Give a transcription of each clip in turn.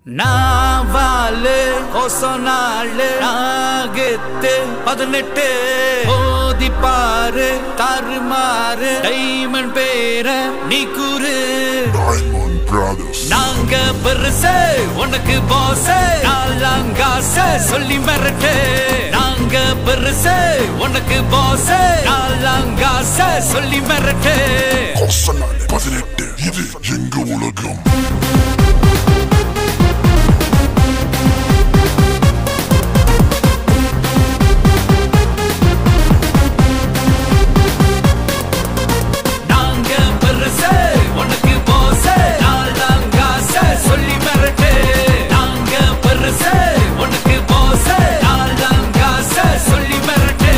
நாவாலு கொசனாலு நாகத்து பதினெட்டு ஓதி பாரு தாறுமாறு டைமண்ட் பேர நீ கூறு Diamond Brothers. நாங்க பெருசு உனக்கு பாஸ் நாலாங்காச சொல்லி மிரட்டு நாங்க பெருசு உனக்கு பாஸ் நாலாங்காச சொல்லி மிரட்டு கொசனாலே பதினெட்டு இது எங்க உலகம் நாங்க பெருசு உனக்கு பாஸ் நாலாங்காச சொல்லி மிரட்டு நாங்க பெருசு உனக்கு பாஸ் நாலாங்காச சொல்லி மிரட்டு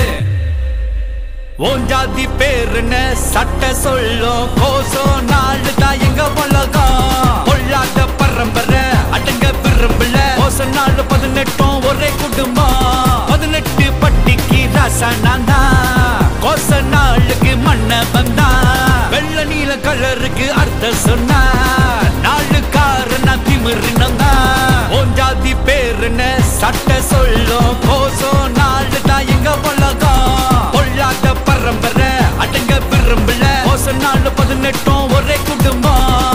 உன் ஜாதி பேருன்னு சட்ட சொல்லும் கோசோ நாலு தான் எங்க உலகம் பொல்லாத பரம்பரை அடங்க விரும்பல கோச நாலு பதினெட்டும் ஒரே குடும்பம் பதினெட்டு பட்டிக்கு ராசா நான் தான் கோச நாளுக்கு மன்னபம் தான் வெள்ள நீல கலருக்கு அர்த்தம் சொன்னா நாலு கார நான் திமிரினம் தான் உன் ஜாதி பேருன்னு சட்ட சொல்லும் கோசோ நாலு தான் எங்க உலகம் பொல்லாத பரம்பரை அடங்க விரும்பல கோச நாலு பதினெட்டும் ஒரே குடும்பம்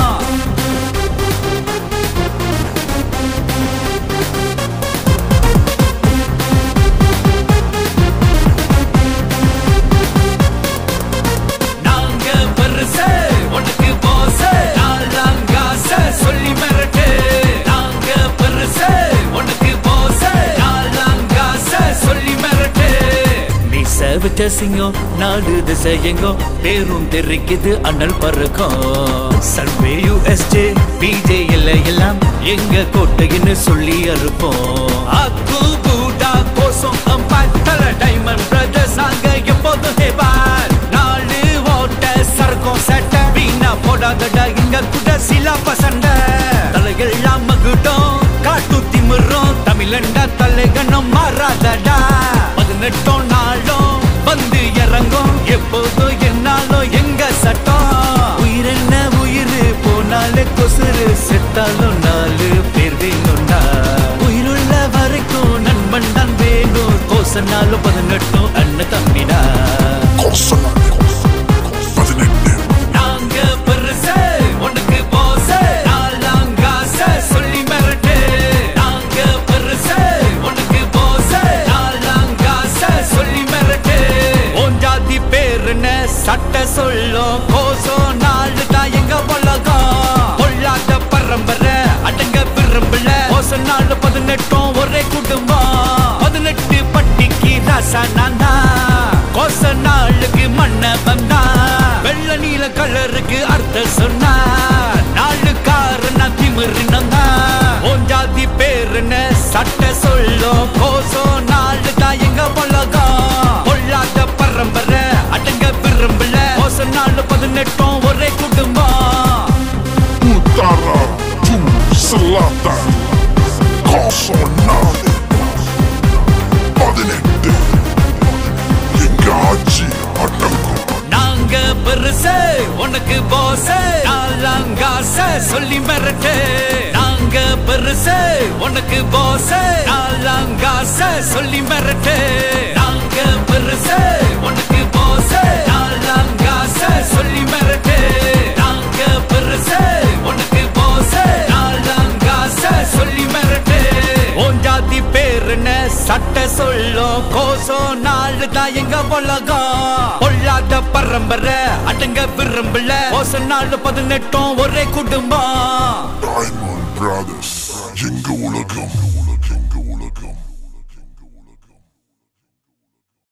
நாங்க பெருசு உனக்கு பாஸ் நாலாங்காச சொல்லி மிரட்டு நாங்க பெருசு உனக்கு பாஸ் நாலாங்காச சொல்லி மிரட்டு நீ சேவிட்ட சிங்கம் நாடு திசை எங்கோ பேரும் தெரிக்குது அண்ணல் பறக்கும் சர்வே யூஎஸ்ஜே பிஜே இல்லை எல்லாம் எங்க கோட்டைன்னு சொல்லி அறுப்போம் அக்கு பூடா கோசம் அம்பாய் தல டைமண்ட் பிரதர்ஸ் நாங்க எப்போதும் ஹேபார் நாலு ஓட்ட சரக்கும் சட்ட வீணா போடாதடா இங்க கூட சில பசண்ட தலையெல்லாம் மகுட்டும் காட்டு திமிரும் தமிழண்டா தலைகணம் மாறாதடா பதினெட்டும் நாளும் வந்து இறங்கும் எப்போதும் என்னாலும் எங்க சட்டம் உயிர் என்ன உயிர் போனாலே கொசுறு செத்தாலும் நாலு பேர் வேணும்டா உயிருள்ள வரைக்கும் நண்பன் தான் வேணும் கோசனாலும் பதினெட்டும் அண்ணன் தம்பிடா கொசனாலே பதினெட்டு நாங்க பெருசு உனக்கு பாஸ் நாலாங்காச சொல்லி மிரட்டு நாங்க பெருசு உனக்கு பாஸ் நாலாங்காச சொல்லி மிரட்டு உன் ஜாதி பேருன்னு சட்ட சொல்லும் கோசோ நாலு தான் எங்க உலகம் பொல்லாத பரம்பரை அடங்க விரும்பல கோச நாலு பதினெட்டும் ஒரே குடும்பம் பதினெட்டு பட்டிக்கு ராசா நான் தான் கோச நாளுக்கு மன்னபம் தான் வெள்ள நீல கலருக்கு அர்த்தம் சொன்னா நாலு கார நான் திமிரினம் தான் உன் ஜாதி பேருன்னு சட்ட சொல்லும் கோசோ நாலு தான் எங்க உலகம் பொல்லாத பரம்பரை அடங்க விரும்பல கோச நாலு பதினெட்டும் ஒரே குடும்பம் Utara Tu Selatan கொசனாலே பதினெட்டு எங்க ஆட்சி அடங்கும் நாங்க பெருசு உனக்கு பாஸ் நாலாங்காச சொல்லி மிரட்டு நாங்க பெருசு உனக்கு பாஸ் நாலாங்காச சொல்லி மிரட்டு நாங்க பெருசு உனக்கு பாஸ் நாலாங்காச சொல்லி மிரட்டு நாங்க பெருசு உனக்கு பாஸ் நாலாங்காச சொல்லி மிரட்டு உன் ஜாதி பேருன்னு சட்ட சொல்லும் கோசோ நாலு தான் எங்க உலகம் பொல்லாத பரம்பரை அடங்க விரும்பல கோச நாலு பதினெட்டும் ஒரே குடும்பம் Diamond Brothers எங்க உலகம்